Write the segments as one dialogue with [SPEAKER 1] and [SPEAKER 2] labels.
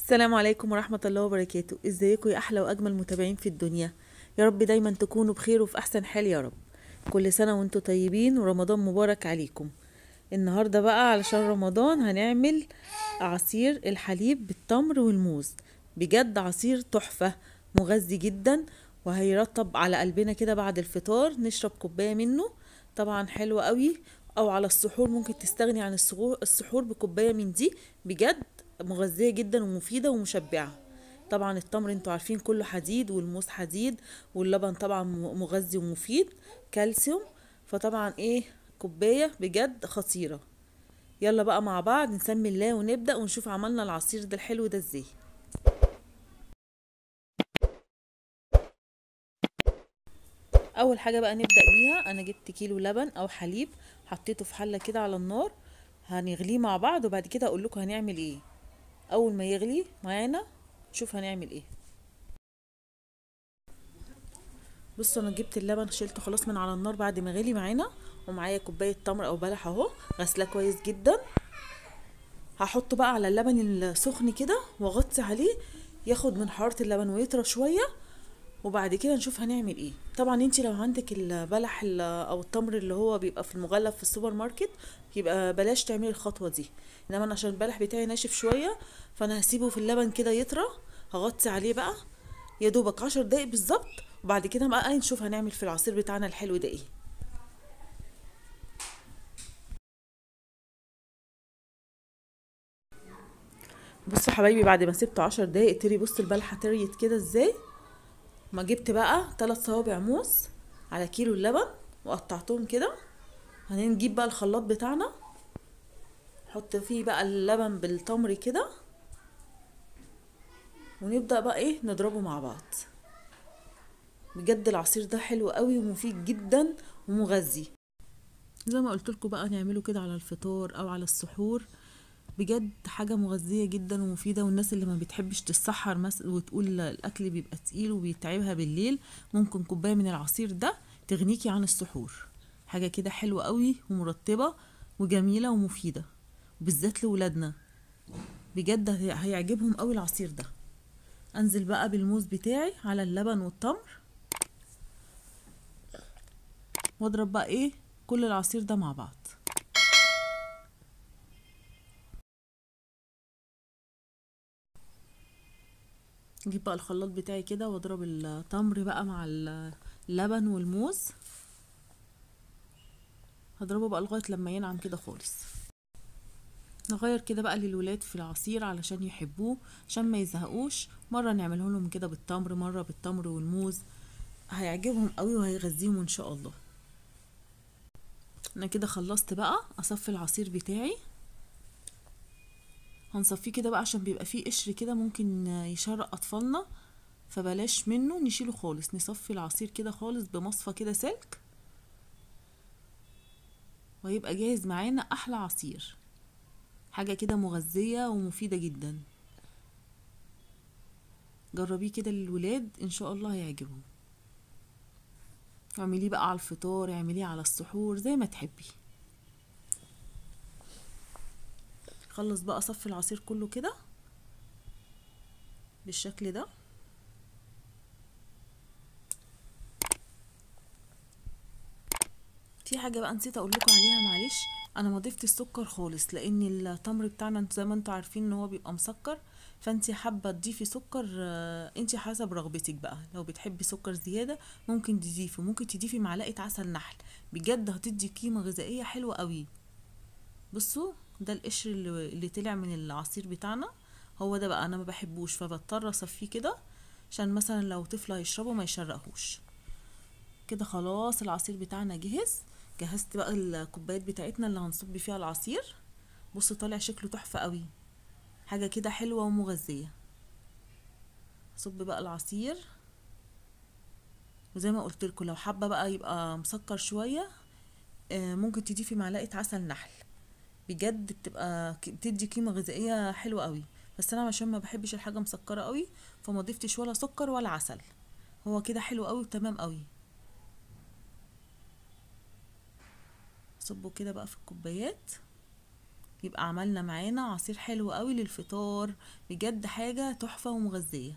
[SPEAKER 1] السلام عليكم ورحمة الله وبركاته ازيكم يا احلى واجمل متابعين في الدنيا يا رب دايما تكونوا بخير وفي احسن حال يا رب كل سنة وانتم طيبين ورمضان مبارك عليكم النهاردة بقى علشان رمضان هنعمل عصير الحليب بالتمر والموز بجد عصير تحفة مغذي جدا وهيرطب على قلبنا كده بعد الفطار نشرب كوباية منه طبعا حلو قوي او على السحور ممكن تستغني عن السحور السحور بكوباية من دي بجد مغذية جدا ومفيدة ومشبعة طبعا التمر انتوا عارفين كله حديد والموز حديد واللبن طبعا م- مغذي ومفيد كالسيوم فطبعا ايه كوباية بجد خطيرة يلا بقى مع بعض نسمي الله ونبدأ ونشوف عملنا العصير ده الحلو ده ازاي اول حاجة بقى نبدأ بيها انا جبت كيلو لبن او حليب حطيته في حلة كده على النار هنغليه مع بعض وبعد كده اقول لكم هنعمل ايه اول ما يغلي معانا نشوف هنعمل ايه بصوا انا جبت اللبن شلته خلاص من على النار بعد ما غلي معانا ومعايا كوبايه تمر او بلح اهو غسلاه كويس جدا هحطه بقى على اللبن السخن كده واغطي عليه ياخد من حراره اللبن ويطرى شويه وبعد كده نشوف هنعمل ايه طبعا انت لو عندك البلح ال- او التمر اللي هو بيبقى في المغلف في السوبر ماركت يبقى بلاش تعملي الخطوه دي انما انا عشان البلح بتاعي ناشف شويه فانا هسيبه في اللبن كده يطرى هغطي عليه بقى يا دوبك عشر دقايق بالظبط وبعد كده بقى نشوف هنعمل في العصير بتاعنا الحلو ده ايه بصوا حبايبي بعد ما سبته عشر دقايق تري بص البلحه طريت كده ازاي ما جبت بقى ثلاث صوابع موز على كيلو اللبن وقطعتهم كده هنجيب بقى الخلاط بتاعنا نحط فيه بقى اللبن بالتمر كده ونبدأ بقى ايه نضربه مع بعض بجد العصير ده حلو قوي ومفيد جدا ومغذي زي ما قلت لكم بقى نعمله كده على الفطار او على السحور بجد حاجة مغذية جدا ومفيدة والناس اللي ما بتحبش تتسحر مس... وتقول الأكل بيبقى تقيل وبيتعبها بالليل ممكن كوباية من العصير ده تغنيكي عن السحور حاجة كده حلوة قوي ومرطبة وجميلة ومفيدة بالذات لولادنا بجد هي- هيعجبهم قوي العصير ده انزل بقى بالموز بتاعي على اللبن والتمر واضرب بقى ايه كل العصير ده مع بعض اجيب بقى الخلاط بتاعي كده واضرب التمر بقى مع اللبن والموز هضربه بقى لغايه لما ينعم كده خالص نغير كده بقى للولاد في العصير علشان يحبوه عشان ما يزهقوش مره نعمله لهم كده بالتمر مره بالتمر والموز هيعجبهم قوي وهيغذيهم ان شاء الله انا كده خلصت بقى اصفي العصير بتاعي هنصفيه كده بقى عشان بيبقى فيه قشر كده ممكن يشرق اطفالنا فبلاش منه نشيله خالص نصفي العصير كده خالص بمصفى كده سلك وهيبقى جاهز معانا احلى عصير حاجة كده مغذية ومفيدة جدا جربيه كده للولاد ان شاء الله هيعجبهم اعمليه بقى على الفطار اعمليه على السحور زي ما تحبي خلص بقى صف العصير كله كده بالشكل ده في حاجة بقى نسيت اقول لكم عليها معلش انا ما ضفتش السكر خالص لان التمر بتاعنا انتوا زي ما انتوا عارفين ان هو بيبقى مسكر فانت حابة تضيفي سكر آه، انت حسب رغبتك بقى لو بتحبي سكر زيادة ممكن تضيفي ممكن تضيفي معلقة عسل نحل بجد هتدي قيمة غذائية حلوة قوي بصوا ده القشر اللي, اللي طلع من العصير بتاعنا هو ده بقى انا ما بحبوش فبضطر اصفيه كده عشان مثلا لو طفل هيشربه ما يشرقهوش كده خلاص العصير بتاعنا جهز جهزت بقى الكوبايات بتاعتنا اللي هنصب فيها العصير بص طالع شكله تحفة قوي حاجة كده حلوة ومغذية صب بقى العصير وزي ما قلت لكم لو حابة بقى يبقى مسكر شوية آه، ممكن تضيفي معلقة عسل نحل بجد بتبقى ك- بتدي قيمة غذائية حلوة قوي بس انا عشان ما بحبش الحاجة مسكرة قوي فما ضفتش ولا سكر ولا عسل هو كده حلو قوي وتمام قوي صبه كده بقى في الكوبايات يبقى عملنا معانا عصير حلو قوي للفطار بجد حاجة تحفة ومغذية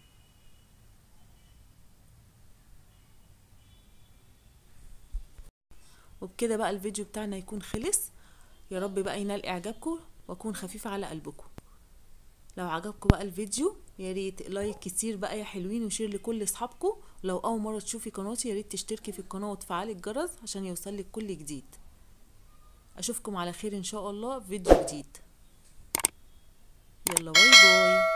[SPEAKER 1] وبكده بقى الفيديو بتاعنا يكون خلص يا رب بقى ينال اعجابكم واكون خفيفة على قلبكم لو عجبكم بقى الفيديو يا ريت لايك كتير بقى يا حلوين وشير لكل اصحابكم لو اول مره تشوفي قناتي يا ريت تشتركي في القناه وتفعلي الجرس عشان يوصلك كل جديد اشوفكم على خير ان شاء الله في فيديو جديد يلا باي باي